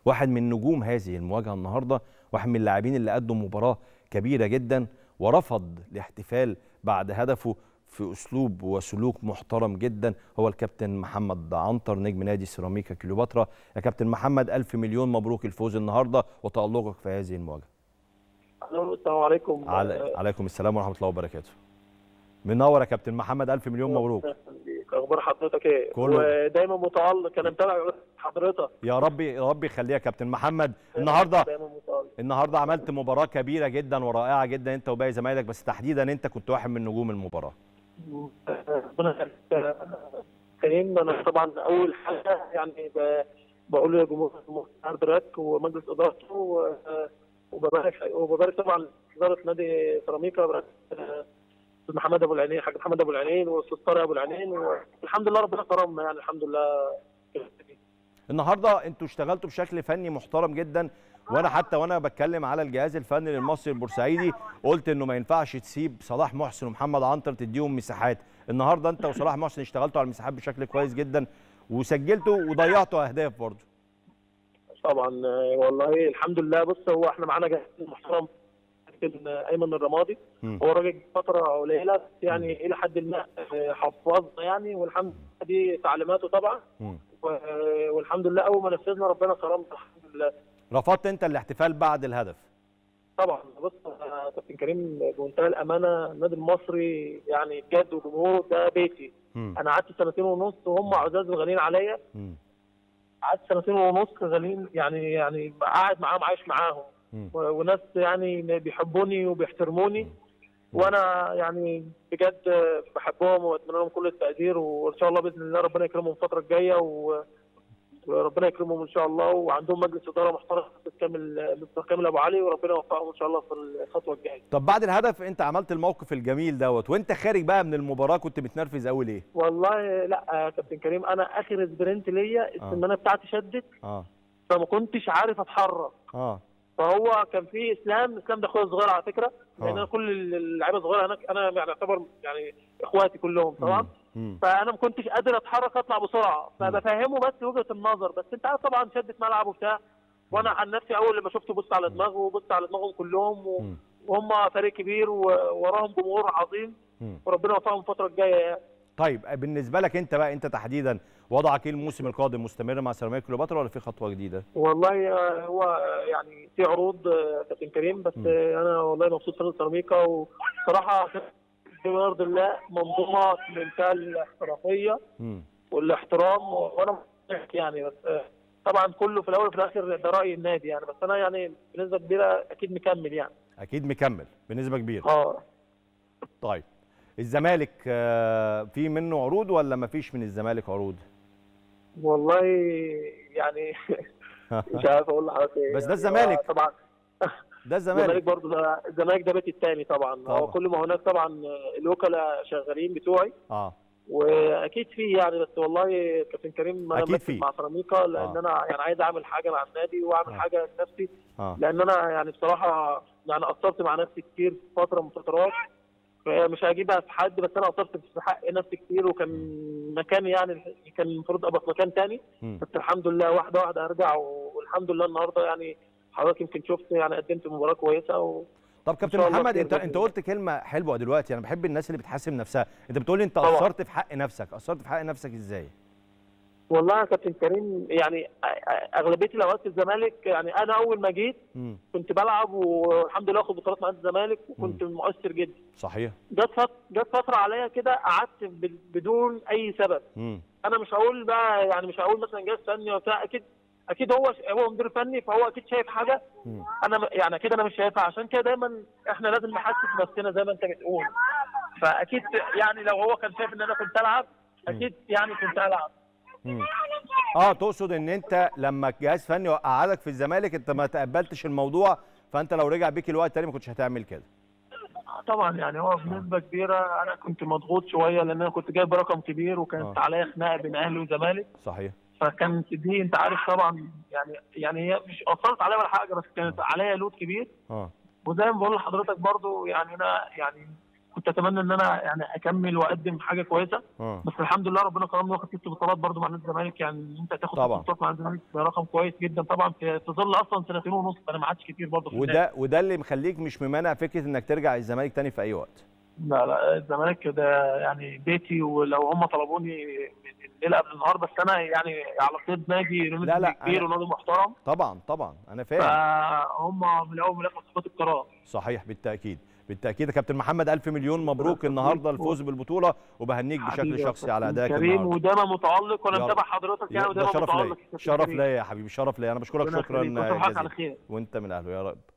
واحد من نجوم هذه المواجهه النهارده واحد من اللاعبين اللي قدوا مباراه كبيره جدا ورفض الاحتفال بعد هدفه في اسلوب وسلوك محترم جدا هو الكابتن محمد عنتر نجم نادي سيراميكا كليوباترا يا كابتن محمد الف مليون مبروك الفوز النهارده وتالقك في هذه المواجهه السلام عليكم علي... عليكم السلام ورحمه الله وبركاته منور يا كابتن محمد الف مليون مبروك اخبار حضرتك ايه كله. ودايما متالق انا متابع حضرتك يا رب يا رب يخليها يا كابتن محمد النهارده دايما متالق النهارده عملت مباراه كبيره جدا ورائعه جدا انت وباقي زمايلك بس تحديدا انت كنت واحد من نجوم المباراه ربنا يخليك كريم انا طبعا اول حاجه يعني ب- بقول لجمهور هارد راك ومجلس ادارته و- وببارك وببارك طبعا اداره نادي سيراميكا برئاسة استاذ محمد ابو العينين حاج محمد ابو العينين واستاذ طارق ابو العينين والحمد لله ربنا كرمنا يعني الحمد لله النهارده انتوا اشتغلتوا بشكل فني محترم جدا وانا حتى وانا بتكلم على الجهاز الفني للمصري البورسعيدي قلت انه ما ينفعش تسيب صلاح محسن ومحمد عنتر تديهم مساحات النهارده انت وصلاح محسن اشتغلتوا على المساحات بشكل كويس جدا وسجلتوا وضيعتوا اهداف برضه طبعا آه، والله الحمد لله بص هو احنا معانا جهاز محترم كابتن ايمن الرمادي مم. هو راجل فتره قليله بس يعني الى حد ما آه، حفظنا يعني والحمد لله دي تعليماته طبعا مم. و- والحمد لله اول ما نفذنا ربنا كرمنا الحمد لله رفضت انت الاحتفال بعد الهدف طبعا بص آه، كابتن كريم بمنتهى الامانه النادي المصري يعني بجد وجمهوره ده بيتي مم. انا قعدت سنتين ونص وهم عزاز وغاليين عليا مم. قعدت سنتين ونص غاليين يعني يعني قاعد معاهم عايش معاهم مم. و- وناس يعني بيحبوني وبيحترموني وانا يعني بجد بحبهم واتمنى لهم كل التقدير وان شاء الله باذن الله ربنا يكرمهم الفتره الجايه و... وربنا يكرمهم ان شاء الله وعندهم مجلس اداره محترم مستر كامل مستر كامل ابو علي وربنا يوفقهم ان شاء الله في الخطوه الجايه. طب بعد الهدف انت عملت الموقف الجميل دوت وانت خارج بقى من المباراه كنت متنرفز قوي ليه والله لا يا كابتن كريم انا اخر سبرنت ليا السمانه بتاعتي شدت اه فما كنتش عارف اتحرك اه فهو كان في اسلام اسلام ده اخويا الصغير على فكره لان آه. انا كل اللعيبه الصغيره هناك انا يعني اعتبر يعني اخواتي كلهم تمام مم. فانا ما كنتش قادر اتحرك اطلع بسرعه فبفهمه بس وجهه النظر بس انت عارف طبعا شده ملعب وبتاع وانا عن نفسي اول لما شفته بص على دماغه وبص على دماغهم كلهم و... مم. وهم فريق كبير ووراهم جمهور عظيم مم. وربنا يوفقهم الفتره الجايه يعني طيب بالنسبه لك انت بقى انت تحديدا وضعك ايه الموسم القادم مستمر مع سيراميكا كليوباترا ولا في خطوه جديده والله آه، هو آه، يعني في عروض آه، كابتن كريم بس آه، انا والله مبسوط في سيراميكا وصراحه بمرض الله منظومه في منتهى الاحترافيه مم. والاحترام و- وانا مبسوط يعني بس آه، طبعا كله في الاول وفي الاخر ده راي النادي يعني بس انا يعني بنسبه كبيره اكيد مكمل يعني اكيد مكمل بنسبه كبيره اه طيب الزمالك آه، في منه عروض ولا ما فيش من الزمالك عروض والله يعني مش عارف اقول لحضرتك ايه بس ده يعني الزمالك. هو طبعا ده الزمالك الزمالك برضه ده الزمالك ده بيتي الثاني طبعا طبعا. هو كل ما هناك طبعا الوكلاء شغالين بتوعي اه واكيد في يعني بس والله كابتن كريم انا أكيد مركز في. مع سيراميكا لان آه. انا يعني عايز اعمل حاجه مع النادي واعمل آه. حاجه لنفسي اه لان انا يعني بصراحه يعني قصرت مع نفسي كتير في فتره من فترات مش هجيبها في حد بس انا قصرت في حق نفسي كتير وكان مكاني يعني كان المفروض ابقى في مكان تاني مم. بس الحمد لله واحده واحده ارجع والحمد لله النهارده يعني حضرتك يمكن شفت يعني قدمت مباراه كويسه و... طب كابتن شاء الله محمد خير انت بإذن انت الله. قلت كلمه حلوه دلوقتي انا بحب الناس اللي بتحاسب نفسها انت بتقول لي انت طبعا. قصرت في حق نفسك قصرت في حق نفسك ازاي والله يا كابتن كريم يعني اغلبيه الاوقات في الزمالك يعني انا اول ما جيت مم. كنت بلعب والحمد لله اخد بطولات مع نادي الزمالك وكنت مؤثر جدا صحيح جت فتره جت فتره عليا كده قعدت ب- بدون اي سبب مم. انا مش هقول بقى يعني مش هقول مثلا جهاز فني وبتاع اكيد اكيد هو هو مدير فني فهو اكيد شايف حاجه مم. انا م- يعني اكيد انا مش شايفها عشان كده دايما احنا لازم نحسس نفسنا زي ما انت بتقول فاكيد يعني لو هو كان شايف ان انا كنت العب اكيد يعني كنت العب مم. اه تقصد ان انت لما جهاز فني قعدك في الزمالك انت ما تقبلتش الموضوع فانت لو رجع بيك الوقت تاني ما كنتش هتعمل كده طبعا يعني هو بنسبه كبيره انا كنت مضغوط شويه لان انا كنت جايب رقم كبير وكانت آه. عليا خناقه بين اهلي وزمالك صحيح فكانت دي انت عارف طبعا يعني يعني هي مش اثرت عليا ولا حاجه بس كانت عليا لود كبير اه وزي ما بقول لحضرتك برضو يعني انا يعني كنت اتمنى ان انا يعني اكمل واقدم حاجه كويسه اه بس الحمد لله ربنا كرمني واخد ست بطولات برضو مع نادي الزمالك يعني انت تاخد طبعا. ست بطولات مع نادي الزمالك ده رقم كويس جدا طبعا في في ظل اصلا سنتين ونص انا ما عادش كتير برضو في النادي. وده وده اللي مخليك مش ممانع فكره انك ترجع الزمالك تاني في اي وقت لا لا الزمالك ده يعني بيتي ولو هم طلبوني من الليله قبل النهار بس انا يعني على صيد نادي لا، نادي لا، كبير أنا- ونادي محترم طبعا طبعا انا فاهم فهم من الاول من الاخر صفات القرار صحيح بالتاكيد بالتاكيد يا كابتن محمد الف مليون مبروك النهارده الفوز بالبطوله وبهنيك بشكل حبيبي يا شخصي على كابتن ادائك كريم النهارده ودايما متالق وانا يا رب. متابع حضرتك يعني ده ودايما شرف متالق ليا يا كابتن شرف كريم. ليا يا حبيبي شرف ليا انا بشكرك ربنا شكرا يخليك، وتصبحك على جزيلا خير وانت من اهله يا رب